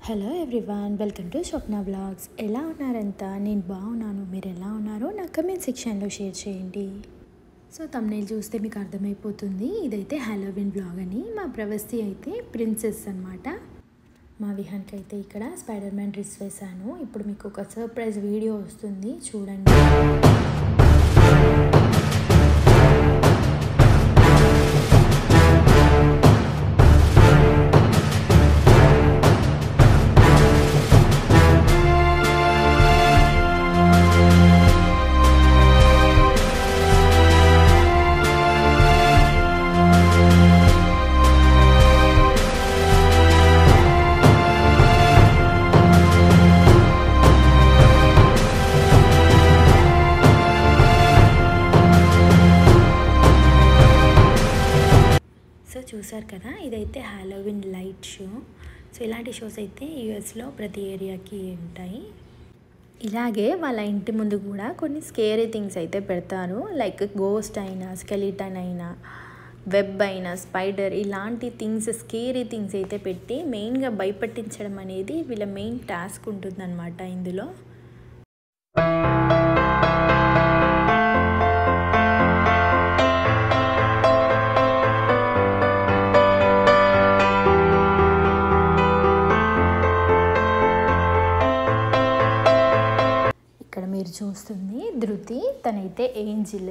hello everyone welcome to Swapna blogs ఎలా ఉన్నారంతా నేను బాగున్నాను మీరు ఎలా ఉన్నారో నా కమెంట్ సెక్షన్లో షేర్ చేయండి సో తమ్నేల్ చూస్తే మీకు అర్థమైపోతుంది ఇదైతే హలోవిన్ బ్లాగ్ అని మా ప్రవస్తి అయితే ప్రిన్సెస్ అనమాట మా విహాన్కి అయితే ఇక్కడ స్పైడర్ మ్యాన్ డ్రెస్ వేశాను ఇప్పుడు మీకు ఒక సర్ప్రైజ్ వీడియో వస్తుంది చూడండి సో చూసారు కదా ఇదైతే హాలోవిన్ లైట్ షో సో ఇలాంటి షోస్ అయితే యూఎస్లో ప్రతి ఏరియాకి ఉంటాయి ఇలాగే వాళ్ళ ఇంటి ముందు కూడా కొన్ని స్కేరీ థింగ్స్ అయితే పెడతారు లైక్ గోస్ట్ అయినా స్కెలిటన్ అయినా వెబ్ అయినా స్పైడర్ ఇలాంటి థింగ్స్ స్కేరీ థింగ్స్ అయితే పెట్టి మెయిన్గా భయపట్టించడం అనేది వీళ్ళ మెయిన్ టాస్క్ ఉంటుందన్నమాట ఇందులో ఇక్కడ మీరు చూస్తుంది ధృతి తనైతే ఏంజిల్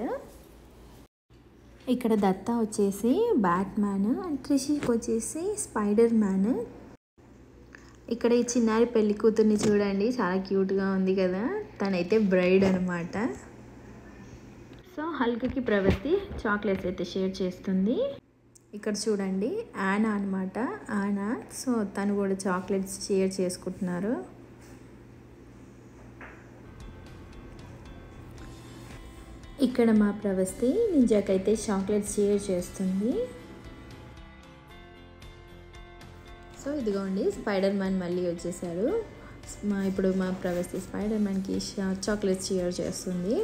ఇక్కడ దత్త వచ్చేసి బ్యాట్ మ్యాన్ అండ్ త్రిషిక్ వచ్చేసి స్పైడర్ మ్యాన్ ఇక్కడ ఈ చిన్నారి పెళ్లి కూతుర్ని చూడండి చాలా క్యూట్గా ఉంది కదా తనైతే బ్రైడ్ అనమాట సో హల్క్కి ప్రవృత్తి చాక్లెట్స్ అయితే షేర్ చేస్తుంది ఇక్కడ చూడండి యానా అనమాట యానా సో తను కూడా చాక్లెట్స్ షేర్ చేసుకుంటున్నారు ఇక్కడ మా ప్రవస్తి నింజాకైతే చాక్లెట్స్ షేర్ చేస్తుంది సో ఇదిగోండి స్పైడర్ మ్యాన్ మళ్ళీ వచ్చేసాడు మా ఇప్పుడు మా ప్రవస్తి స్పైడర్ మ్యాన్కి చాక్లెట్స్ షేర్ చేస్తుంది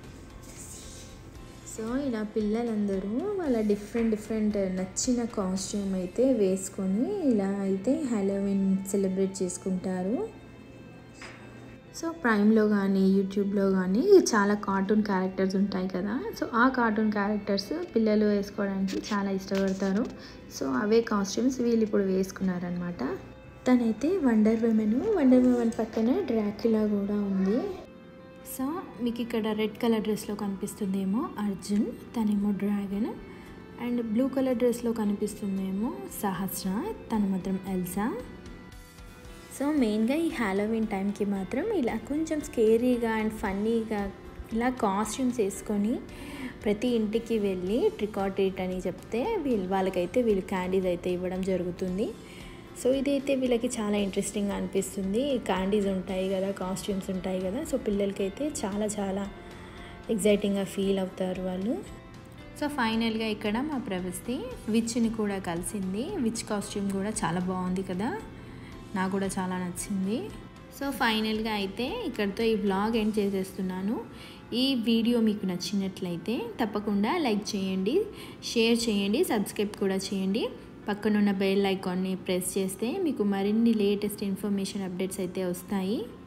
సో ఇలా పిల్లలందరూ వాళ్ళ డిఫరెంట్ డిఫరెంట్ నచ్చిన కాస్ట్యూమ్ అయితే వేసుకొని ఇలా అయితే హ్యాలోవిన్ సెలబ్రేట్ చేసుకుంటారు సో ప్రైమ్లో కానీ యూట్యూబ్లో కానీ చాలా కార్టూన్ క్యారెక్టర్స్ ఉంటాయి కదా సో ఆ కార్టూన్ క్యారెక్టర్స్ పిల్లలు వేసుకోవడానికి చాలా ఇష్టపడతారు సో అవే కాస్ట్యూమ్స్ వీళ్ళు ఇప్పుడు వేసుకున్నారనమాట తనైతే వండర్ ఉమెన్ వండర్ ఉమెన్ పక్కన డ్రాక్యులా కూడా ఉంది సో మీకు ఇక్కడ రెడ్ కలర్ డ్రెస్లో కనిపిస్తుందేమో అర్జున్ తనేమో డ్రాగన్ అండ్ బ్లూ కలర్ డ్రెస్లో కనిపిస్తుందేమో సహస్ర తను మాత్రం ఎల్సా సో మెయిన్గా ఈ హ్యాలోవిన్ టైంకి మాత్రం ఇలా కొంచెం స్కేరీగా అండ్ ఫన్నీగా ఇలా కాస్ట్యూమ్స్ వేసుకొని ప్రతి ఇంటికి వెళ్ళి ట్రిక్ ఆర్ ట్రీట్ అని చెప్తే వీళ్ళు వాళ్ళకైతే వీళ్ళు క్యాండీస్ అయితే ఇవ్వడం జరుగుతుంది సో ఇదైతే వీళ్ళకి చాలా ఇంట్రెస్టింగ్గా అనిపిస్తుంది క్యాండీస్ ఉంటాయి కదా కాస్ట్యూమ్స్ ఉంటాయి కదా సో పిల్లలకైతే చాలా చాలా ఎగ్జైటింగ్గా ఫీల్ అవుతారు వాళ్ళు సో ఫైనల్గా ఇక్కడ మా ప్రవస్తి విచ్ని కూడా కలిసింది విచ్ కాస్ట్యూమ్ కూడా చాలా బాగుంది కదా నాకు కూడా చాలా నచ్చింది సో ఫైనల్గా అయితే ఇక్కడితో ఈ వ్లాగ్ ఎండ్ చేసేస్తున్నాను ఈ వీడియో మీకు నచ్చినట్లయితే తప్పకుండా లైక్ చేయండి షేర్ చేయండి సబ్స్క్రైబ్ కూడా చేయండి పక్కనున్న బెల్ ఐకాన్ని ప్రెస్ చేస్తే మీకు మరిన్ని లేటెస్ట్ ఇన్ఫర్మేషన్ అప్డేట్స్ అయితే వస్తాయి